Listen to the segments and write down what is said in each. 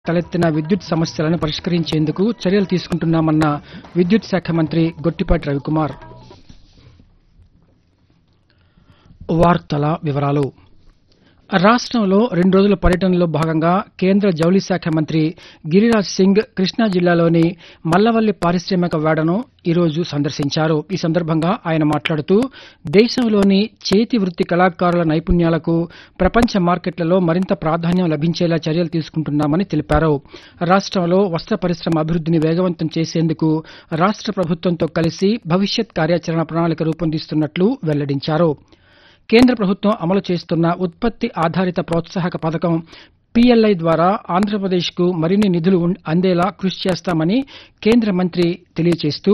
తలెత్తిన విద్యుత్ సమస్యలను పరిష్కరించేందుకు చర్యలు తీసుకుంటున్నామన్న విద్యుత్ శాఖ మంత్రి గొట్టిపాటి రవికుమార్ వార్తల వివరాలు రాష్ట్రంలో రెండు రోజుల పర్యటనలో భాగంగా కేంద్ర జౌళి శాఖ మంత్రి గిరిరాజ్ సింగ్ కృష్ణా జిల్లాలోని మల్లవల్లి పారిశ్రామిక వేడను ఈరోజు సందర్శించారు ఈ సందర్భంగా ఆయన మాట్లాడుతూ దేశంలోని చేతి వృత్తి కళాకారుల నైపుణ్యాలకు ప్రపంచ మార్కెట్లలో మరింత ప్రాధాన్యం లభించేలా చర్యలు తీసుకుంటున్నామని తెలిపారు రాష్ట్రంలో వస్త్ర పరిశ్రమ అభివృద్ధిని వేగవంతం చేసేందుకు రాష్ట్ర ప్రభుత్వంతో కలిసి భవిష్యత్ కార్యాచరణ ప్రణాళిక రూపొందిస్తున్నట్లు వెల్లడించారు కేంద్ర ప్రభుత్వం అమలు చేస్తున్న ఉత్పత్తి ఆధారిత ప్రోత్సాహక పథకం పీఎల్ఐ ద్వారా ఆంధ్రప్రదేశ్కు మరిన్ని నిధులు ఉం- అందేలా కృషి చేస్తామని కేంద్ర మంత్రి తెలియజేస్తూ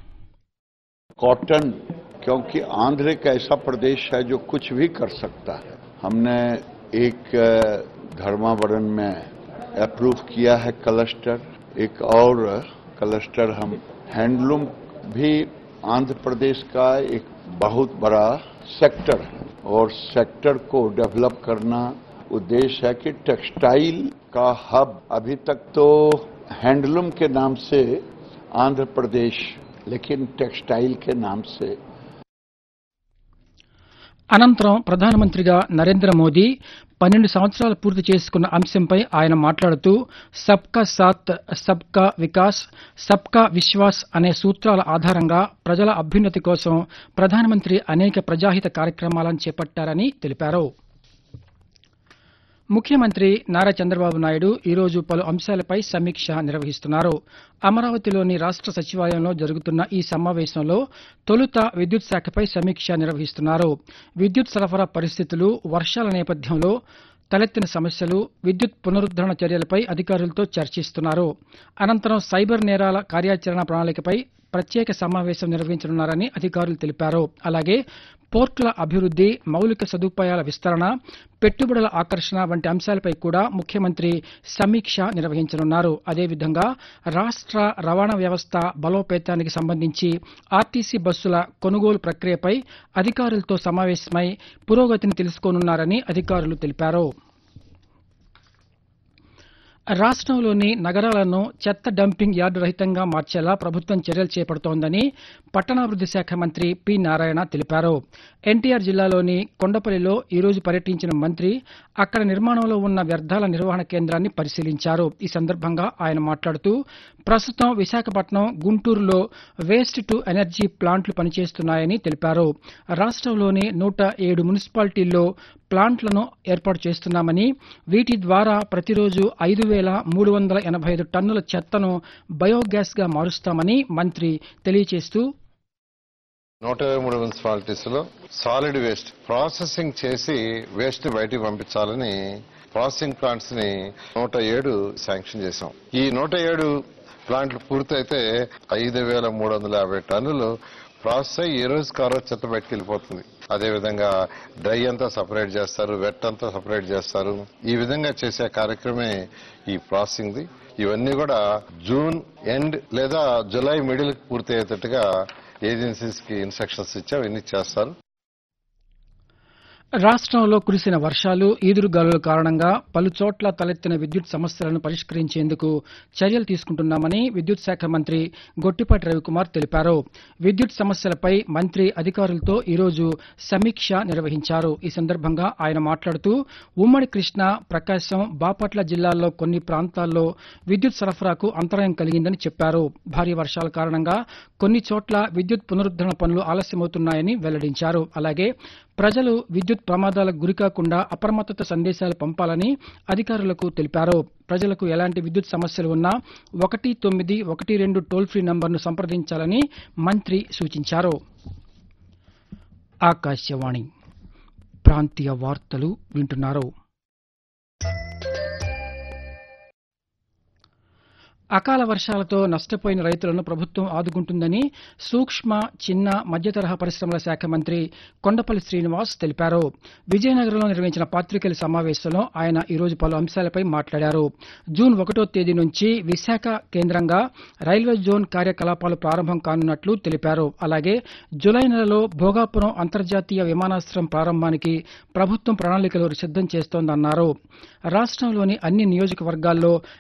कॉटन क्योंकि आंध्र एक ऐसा प्रदेश है जो कुछ भी कर सकता है हमने एक अ, धर्मावरण में अप्रूव किया है क्लस्टर एक और क्लस्टर हम हैंडलूम भी आंध्र प्रदेश का एक बहुत बड़ा सेक्टर है और सेक्टर को डेवलप करना उद्देश्य है कि टेक्सटाइल का हब अभी तक तो हैंडलूम के नाम से आंध्र प्रदेश लेकिन टेक्सटाइल के नाम से అనంతరం ప్రధానమంత్రిగా నరేంద్ర మోదీ పన్నెండు సంవత్సరాలు పూర్తి చేసుకున్న అంశంపై ఆయన మాట్లాడుతూ సబ్కా సాత్ సబ్కా వికాస్ సబ్కా విశ్వాస్ అనే సూత్రాల ఆధారంగా ప్రజల అభ్యున్నతి కోసం ప్రధానమంత్రి అనేక ప్రజాహిత కార్యక్రమాలను చేపట్టారని తెలిపారు ముఖ్యమంత్రి నారా చంద్రబాబు నాయుడు ఈరోజు పలు అంశాలపై సమీక్ష నిర్వహిస్తున్నారు అమరావతిలోని రాష్ట సచివాలయంలో జరుగుతున్న ఈ సమావేశంలో తొలుత విద్యుత్ శాఖపై సమీక్ష నిర్వహిస్తున్నారు విద్యుత్ సరఫరా పరిస్థితులు వర్షాల నేపథ్యంలో తలెత్తిన సమస్యలు విద్యుత్ పునరుద్దరణ చర్యలపై అధికారులతో చర్చిస్తున్నారు అనంతరం సైబర్ నేరాల కార్యాచరణ ప్రణాళికపై ప్రత్యేక సమావేశం నిర్వహించనున్నారని అధికారులు తెలిపారు అలాగే పోర్టుల అభివృద్ది మౌలిక సదుపాయాల విస్తరణ పెట్టుబడుల ఆకర్షణ వంటి అంశాలపై కూడా ముఖ్యమంత్రి సమీక్ష నిర్వహించనున్నారు అదేవిధంగా రాష్ట్ర రవాణా వ్యవస్థ బలోపేతానికి సంబంధించి ఆర్టీసీ బస్సుల కొనుగోలు ప్రక్రియపై అధికారులతో సమావేశమై పురోగతిని తెలుసుకోనున్నారని అధికారులు తెలిపారు రాష్ట్రంలోని నగరాలను చెత్త డంపింగ్ యార్డు రహితంగా మార్చేలా ప్రభుత్వం చర్యలు చేపడుతోందని పట్టణాభివృద్ది శాఖ మంత్రి పి నారాయణ తెలిపారు ఎన్టీఆర్ జిల్లాలోని కొండపల్లిలో ఈరోజు పర్యటించిన మంత్రి అక్కడ నిర్మాణంలో ఉన్న వ్యర్థాల నిర్వహణ కేంద్రాన్ని పరిశీలించారు ఈ సందర్భంగా ఆయన మాట్లాడుతూ ప్రస్తుతం విశాఖపట్నం గుంటూరులో వేస్ట్ టు ఎనర్జీ ప్లాంట్లు పనిచేస్తున్నాయని తెలిపారు రాష్ట్రంలోని నూట ఏడు మున్సిపాలిటీల్లో ప్లాంట్లను ఏర్పాటు చేస్తున్నామని వీటి ద్వారా ప్రతిరోజు ఐదు వేల మూడు వందల ఎనభై ఐదు టన్నుల చెత్తను బయోగ్యాస్ గా మారుస్తామని మంత్రి తెలియజేస్తూ నూట ఇరవై మూడు మున్సిపాలిటీస్ లో సాలిడ్ వేస్ట్ ప్రాసెసింగ్ చేసి వేస్ట్ ని బయటికి పంపించాలని ప్రాసెసింగ్ ప్లాంట్స్ ని నూట ఏడు శాంక్షన్ చేశాం ఈ నూట ఏడు ప్లాంట్లు పూర్తయితే ఐదు వేల మూడు వందల యాభై టన్నులు ప్రాసెస్ అయ్యి ఏ రోజు కారో చెత్త బయటకు వెళ్ళిపోతుంది అదేవిధంగా డ్రై అంతా సపరేట్ చేస్తారు వెట్ అంతా సపరేట్ చేస్తారు ఈ విధంగా చేసే కార్యక్రమే ఈ ప్రాసెసింగ్ ది ఇవన్నీ కూడా జూన్ ఎండ్ లేదా జులై మిడిల్ పూర్తి అయ్యేటట్టుగా ఏజెన్సీస్ కి ఇన్స్ట్రక్షన్స్ ఇచ్చాం ఇన్ని చేస్తారు రాష్ట్రంలో కురిసిన వర్షాలు ఈదురుగాలుల కారణంగా పలు చోట్ల తలెత్తిన విద్యుత్ సమస్యలను పరిష్కరించేందుకు చర్యలు తీసుకుంటున్నామని విద్యుత్ శాఖ మంత్రి గొట్టిపాటి రవికుమార్ తెలిపారు విద్యుత్ సమస్యలపై మంత్రి అధికారులతో ఈరోజు సమీక్ష నిర్వహించారు ఈ సందర్భంగా ఆయన మాట్లాడుతూ ఉమ్మడి కృష్ణా ప్రకాశం బాపట్ల జిల్లాల్లో కొన్ని ప్రాంతాల్లో విద్యుత్ సరఫరాకు అంతరాయం కలిగిందని చెప్పారు భారీ వర్షాల కారణంగా కొన్ని చోట్ల విద్యుత్ పునరుద్దరణ పనులు ఆలస్యమవుతున్నాయని వెల్లడించారు అలాగే ప్రజలు విద్యుత్ ప్రమాదాలకు గురికాకుండా అప్రమత్తత సందేశాలు పంపాలని అధికారులకు తెలిపారు ప్రజలకు ఎలాంటి విద్యుత్ సమస్యలు ఉన్నా ఒకటి తొమ్మిది ఒకటి రెండు టోల్ ఫ్రీ నంబర్ను సంప్రదించాలని మంత్రి సూచించారు ఆకాశవాణి ప్రాంతీయ వార్తలు వింటున్నారు అకాల వర్షాలతో నష్టపోయిన రైతులను ప్రభుత్వం ఆదుకుంటుందని సూక్ష్మ చిన్న మధ్యతరహా పరిశ్రమల శాఖ మంత్రి కొండపల్లి శ్రీనివాస్ తెలిపారు విజయనగరంలో నిర్వహించిన పాత్రికేయుల సమావేశంలో ఆయన ఈరోజు పలు అంశాలపై మాట్లాడారు జూన్ ఒకటో తేదీ నుంచి విశాఖ కేంద్రంగా రైల్వే జోన్ కార్యకలాపాలు ప్రారంభం కానున్నట్లు తెలిపారు అలాగే జులై నెలలో భోగాపురం అంతర్జాతీయ విమానాశ్రయం ప్రారంభానికి ప్రభుత్వం ప్రణాళికలు సిద్దం చేస్తోందన్నారు రాష్ట్రంలోని అన్ని నియోజకవర్గాల్లో